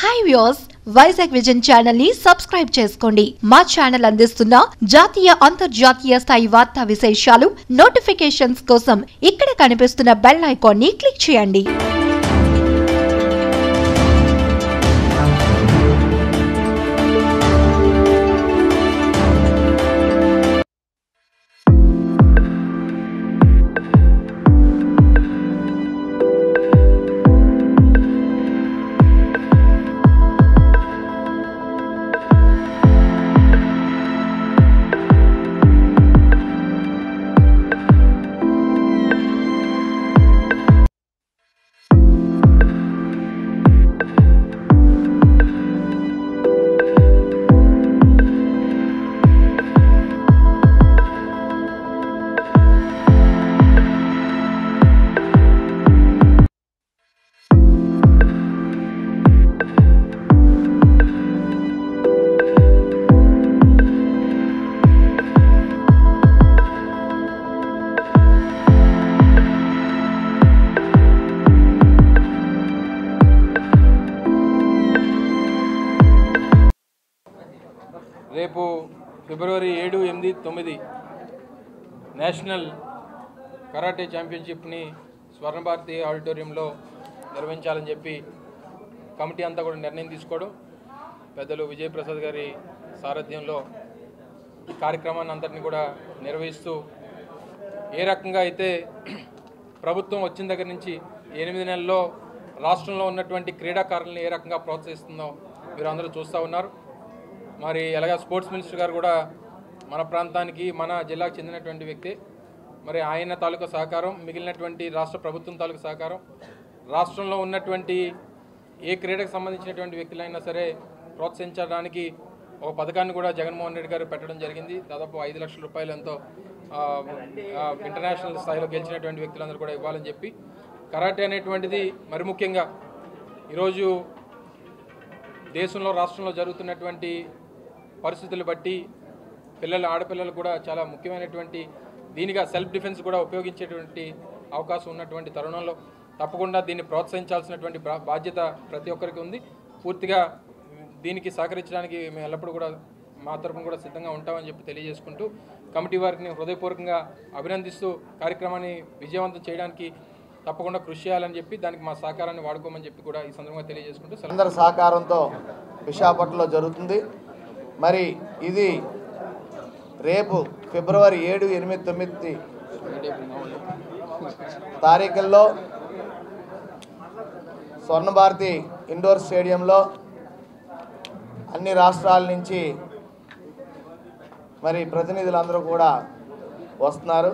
hi views Vizag vision channel ని subscribe చేసుకోండి మా ఛానల్ అందిస్తున్న జాతీయ అంతర్జాతీయ స్థాయి వార్తా విశేషాలు నోటిఫికేషన్స్ కోసం ఇక్కడ కనిపిస్తున్న బెల్ ఐకాన్ ని క్లిక్ చేయండి రేపు ఫిబ్రవరి ఏడు ఎనిమిది తొమ్మిది నేషనల్ కరాటే ఛాంపియన్షిప్ని స్వర్ణభారతి ఆడిటోరియంలో నిర్వహించాలని చెప్పి కమిటీ అంతా కూడా నిర్ణయం తీసుకోవడం పెద్దలు విజయప్రసాద్ గారి సారథ్యంలో ఈ కార్యక్రమాన్ని అంతటిని కూడా నిర్వహిస్తూ ఏ రకంగా అయితే ప్రభుత్వం వచ్చిన దగ్గర నుంచి ఎనిమిది నెలల్లో రాష్ట్రంలో ఉన్నటువంటి క్రీడాకారులను ఏ రకంగా ప్రోత్సహిస్తుందో మీరు అందరూ చూస్తూ ఉన్నారు మరి ఎలాగా స్పోర్ట్స్ మినిస్టర్ గారు కూడా మన ప్రాంతానికి మన జిల్లాకు చెందినటువంటి వ్యక్తి మరి ఆయన తాలూకా సహకారం మిగిలినటువంటి రాష్ట్ర ప్రభుత్వం తాలూకా సహకారం రాష్ట్రంలో ఉన్నటువంటి ఏ క్రీడకు సంబంధించినటువంటి వ్యక్తులైనా సరే ప్రోత్సహించడానికి ఒక పథకాన్ని కూడా జగన్మోహన్ రెడ్డి గారు పెట్టడం జరిగింది దాదాపు ఐదు లక్షల రూపాయలు ఎంతో ఆ, ఆ, ఇంటర్నేషనల్ స్థాయిలో గెలిచినటువంటి వ్యక్తులందరూ కూడా ఇవ్వాలని చెప్పి కరాటే అనేటువంటిది మరి ముఖ్యంగా ఈరోజు దేశంలో రాష్ట్రంలో జరుగుతున్నటువంటి పరిస్థితులు బట్టి పిల్లలు ఆడపిల్లలు కూడా చాలా ముఖ్యమైనటువంటి దీనిగా సెల్ఫ్ డిఫెన్స్ కూడా ఉపయోగించేటువంటి అవకాశం ఉన్నటువంటి తరుణంలో తప్పకుండా దీన్ని ప్రోత్సహించాల్సినటువంటి బా- బాధ్యత ప్రతి ఒక్కరికి ఉంది పూర్తిగా దీనికి సహకరించడానికి మేము ఎల్లప్పుడూ కూడా మా తరపున కూడా సిద్ధంగా ఉంటామని చెప్పి తెలియజేసుకుంటూ కమిటీ వారిని హృదయపూర్వకంగా అభినందిస్తూ కార్యక్రమాన్ని విజయవంతం చేయడానికి తప్పకుండా కృషి చేయాలని చెప్పి దానికి మా సహకారాన్ని వాడుకోమని చెప్పి కూడా ఈ సందర్భంగా తెలియజేసుకుంటూ సెలవు అందరి సహకారంతో విశాఖపట్నంలో జరుగుతుంది మరి ఇది రేపు ఫిబ్రవరి ఏడు ఎనిమిది తొమ్మిది తారీఖుల్లో స్వర్ణభారతి ఇండోర్ స్టేడియంలో అన్ని రాష్ట్రాల నుంచి మరి ప్రతినిధులందరూ కూడా వస్తున్నారు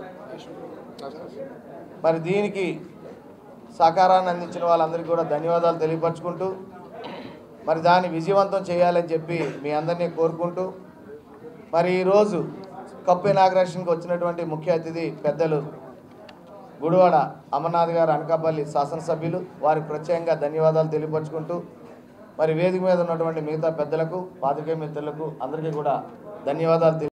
మరి దీనికి సహకారాన్ని అందించిన వాళ్ళందరికీ కూడా ధన్యవాదాలు తెలియపరచుకుంటూ మరి దాన్ని విజయవంతం చేయాలని చెప్పి మీ అందరినీ కోరుకుంటూ మరి ఈరోజు కప్పు ఇనాగ్రేషన్కి వచ్చినటువంటి ముఖ్య అతిథి పెద్దలు గుడివాడ అమర్నాథ్ గారు అనకాపల్లి శాసనసభ్యులు వారికి ప్రత్యేకంగా ధన్యవాదాలు తెలియపరచుకుంటూ మరి వేదిక మీద ఉన్నటువంటి మిగతా పెద్దలకు పాతికేయ మిత్రులకు అందరికీ కూడా ధన్యవాదాలు తెలి-